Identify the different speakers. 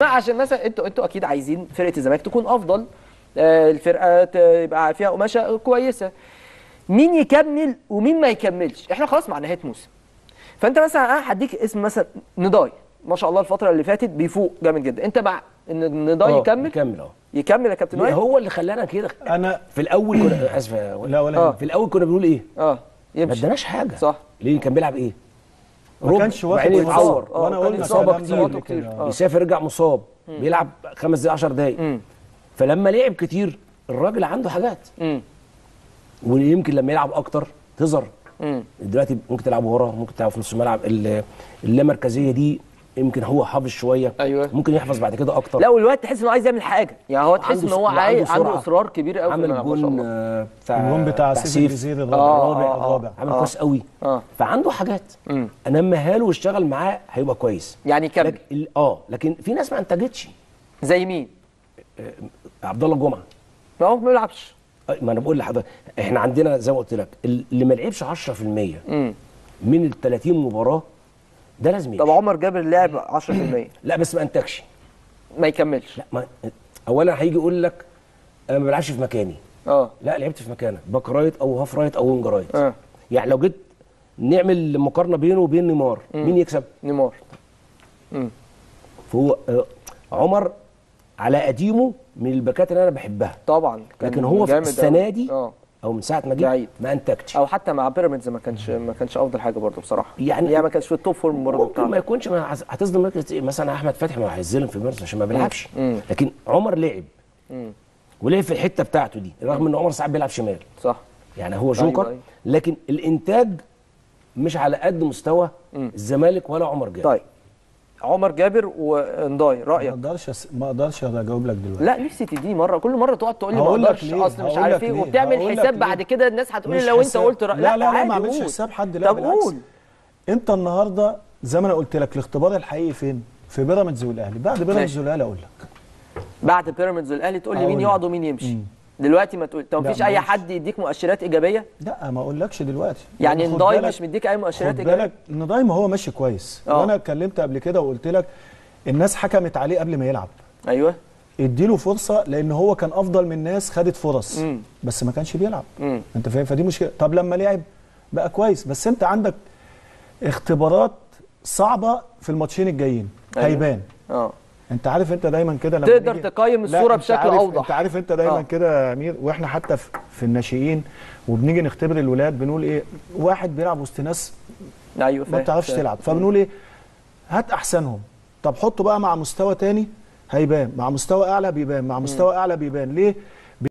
Speaker 1: عشان مثلا انتوا انتوا اكيد عايزين فرقه الزمالك تكون افضل آه، الفرقه تبقى فيها قماشه كويسه مين يكمل ومين ما يكملش احنا خلاص مع نهايه موسم فانت مثلا انا هديك اسم مثلا نضاي ما شاء الله الفتره اللي فاتت بيفوق جامد جدا انت مع ان نضاي
Speaker 2: آه،
Speaker 1: يكمل
Speaker 2: يكمل اه
Speaker 1: يكمل يا كابتن وائل
Speaker 2: هو اللي خلانا كده
Speaker 3: انا
Speaker 2: في الاول كنا اسف يا وائل.
Speaker 3: لا ولا
Speaker 1: آه.
Speaker 3: يهمك.
Speaker 2: في الاول كنا بنقول ايه
Speaker 1: اه
Speaker 2: ما
Speaker 1: يمشي
Speaker 2: اداناش حاجه
Speaker 1: صح
Speaker 2: ليه كان بيلعب ايه
Speaker 3: ما كانش واخد
Speaker 2: وبعدين
Speaker 3: فرصة.
Speaker 2: يتعور
Speaker 1: آه،
Speaker 3: وانا
Speaker 1: كان
Speaker 3: قلنا
Speaker 2: إصابة
Speaker 3: الكلام ده
Speaker 2: كتير.
Speaker 3: قبل
Speaker 1: كتير.
Speaker 3: كده.
Speaker 1: آه.
Speaker 2: يسافر يرجع مصاب بيلعب خمس دقايق 10 دقايق
Speaker 1: مم.
Speaker 2: فلما لعب كتير الراجل عنده حاجات
Speaker 1: امم
Speaker 2: ويمكن لما يلعب اكتر تظهر
Speaker 1: امم
Speaker 2: دلوقتي ممكن تلعب ورا ممكن تلعب في نص الملعب ال- اللامركزيه دي يمكن هو حافظ شويه
Speaker 1: أيوة.
Speaker 2: ممكن يحفظ بعد كده اكتر
Speaker 1: لا والوقت تحس انه عايز يعمل حاجه يعني هو تحس
Speaker 2: عنده
Speaker 1: ان هو
Speaker 2: س-
Speaker 1: عايز
Speaker 2: وعنده
Speaker 1: عنده
Speaker 2: سرعة.
Speaker 1: اصرار كبير قوي في
Speaker 2: عمل
Speaker 1: الملعب ما شاء
Speaker 2: جون
Speaker 1: الله
Speaker 2: آه، بتاع
Speaker 3: الجون بتاع سيف
Speaker 2: سيف
Speaker 3: الجزيري
Speaker 1: آه،
Speaker 3: الرابع
Speaker 1: آه،
Speaker 3: الرابع
Speaker 2: عمل
Speaker 1: آه.
Speaker 2: كويس قوي
Speaker 1: اه
Speaker 2: فعنده حاجات
Speaker 1: امم
Speaker 2: انميها له واشتغل معاه هيبقى كويس
Speaker 1: يعني يكمل
Speaker 2: لكن ال- اه لكن في ناس ما انتجتش
Speaker 1: زي مين؟
Speaker 2: عبد الله جمعه
Speaker 1: ما هو ما بيلعبش
Speaker 2: آه، ما انا بقول لحضرتك احنا عندنا زي ما قلت لك اللي ما لعبش 10%
Speaker 1: امم
Speaker 2: من ال 30 مباراه ده لازم
Speaker 1: طب
Speaker 2: يمشي
Speaker 1: عمر جابر لعب 10%
Speaker 2: لا بس ما انتجش
Speaker 1: ما يكملش
Speaker 2: لا ما اولا هيجي يقول لك انا ما بلعبش في مكاني
Speaker 1: اه
Speaker 2: لا لعبت في مكانك باك رايت او هاف رايت او وينج رايت
Speaker 1: اه
Speaker 2: يعني لو جيت نعمل مقارنه بينه وبين نيمار مين يكسب
Speaker 1: نيمار
Speaker 2: فهو آه، عمر على قديمه من الباكات اللي انا بحبها
Speaker 1: طبعا كان
Speaker 2: لكن هو في
Speaker 1: جامد
Speaker 2: السنه
Speaker 1: أوي.
Speaker 2: دي
Speaker 1: اه
Speaker 2: او من ساعه ما
Speaker 1: لعيب.
Speaker 2: جه ما انتجش
Speaker 1: او حتى مع بيراميدز ما كانش ما كانش افضل حاجه برضه بصراحه
Speaker 2: يعني-
Speaker 1: يعني ما كانش في التوب فورم برضه
Speaker 2: ممكن ما
Speaker 1: بتاعه
Speaker 2: يكونش ما هز- هتصدم مركز إيه؟ مثلا احمد فتحي ما هيظلم في بيراميدز عشان ما بيلعبش
Speaker 1: مم.
Speaker 2: لكن عمر لعب ولعب في الحته بتاعته دي رغم ان عمر ساعات بيلعب شمال
Speaker 1: صح
Speaker 2: يعني هو جوكر
Speaker 1: أيوة.
Speaker 2: لكن الانتاج مش على قد مستوى الزمالك ولا عمر جاب
Speaker 1: طيب عمر جابر ونداي
Speaker 3: ما
Speaker 1: رايك
Speaker 3: اقدرش أس... ما اقدرش اجاوب لك دلوقتي
Speaker 1: لا نفسي تديني مره كل مره تقعد تقول لي ما
Speaker 3: هقول لك
Speaker 1: اقدرش
Speaker 3: ليه،
Speaker 1: اصل مش
Speaker 3: هقول
Speaker 1: عارف
Speaker 3: لك
Speaker 1: ايه
Speaker 3: ليه،
Speaker 1: وبتعمل
Speaker 3: هقول لك
Speaker 1: حساب
Speaker 3: ليه.
Speaker 1: بعد كده الناس هتقول لي
Speaker 3: مش
Speaker 1: لو انت
Speaker 3: حساب.
Speaker 1: قلت رأي
Speaker 3: لا لا لا
Speaker 1: عادي
Speaker 3: ما اعملش
Speaker 1: قول.
Speaker 3: حساب حد لا
Speaker 1: طب
Speaker 3: بالعكس.
Speaker 1: قول
Speaker 3: انت النهارده زي ما انا قلت لك الاختبار الحقيقي فين؟ في بيراميدز والاهلي بعد بيراميدز
Speaker 1: ماشي.
Speaker 3: والاهلي اقول لك
Speaker 1: بعد بيراميدز والاهلي تقول لي
Speaker 3: أقول
Speaker 1: مين
Speaker 3: لك.
Speaker 1: يقعد ومين يمشي
Speaker 3: مم.
Speaker 1: دلوقتي ما تقول طب
Speaker 3: لا،
Speaker 1: مفيش اي
Speaker 3: ماشي.
Speaker 1: حد يديك مؤشرات ايجابيه
Speaker 3: لا ما اقولكش دلوقتي
Speaker 1: يعني
Speaker 3: خد
Speaker 1: نداي
Speaker 3: بالك-
Speaker 1: مش مديك اي مؤشرات
Speaker 3: خد
Speaker 1: ايجابيه
Speaker 3: بالك نداي ما هو ماشي كويس
Speaker 1: آه.
Speaker 3: وانا اتكلمت قبل كده وقلت لك الناس حكمت عليه قبل ما يلعب
Speaker 1: ايوه
Speaker 3: اديله فرصه لان هو كان افضل من ناس خدت فرص
Speaker 1: مم.
Speaker 3: بس ما كانش بيلعب
Speaker 1: امم
Speaker 3: انت فاهم فدي مشكله طب لما لعب بقى كويس بس انت عندك اختبارات صعبه في الماتشين الجايين
Speaker 1: أيوة.
Speaker 3: هيبان
Speaker 1: اه
Speaker 3: انت عارف انت دايما كده لما
Speaker 1: تقدر
Speaker 3: نيجي-
Speaker 1: تقيم
Speaker 3: لا،
Speaker 1: الصورة
Speaker 3: انت
Speaker 1: بشكل
Speaker 3: عارف
Speaker 1: أوضح.
Speaker 3: انت عارف انت دايما
Speaker 1: آه.
Speaker 3: كده يا امير واحنا حتى في, في الناشئين وبنيجي نختبر الولاد بنقول ايه واحد بيلعب وسط ناس
Speaker 1: ايوه
Speaker 3: ما
Speaker 1: فاهم
Speaker 3: بتعرفش
Speaker 1: فاهم.
Speaker 3: تلعب فبنقول ايه هات احسنهم طب حطه بقى مع مستوى تاني هيبان مع مستوى اعلى بيبان مع مستوى اعلى بيبان ليه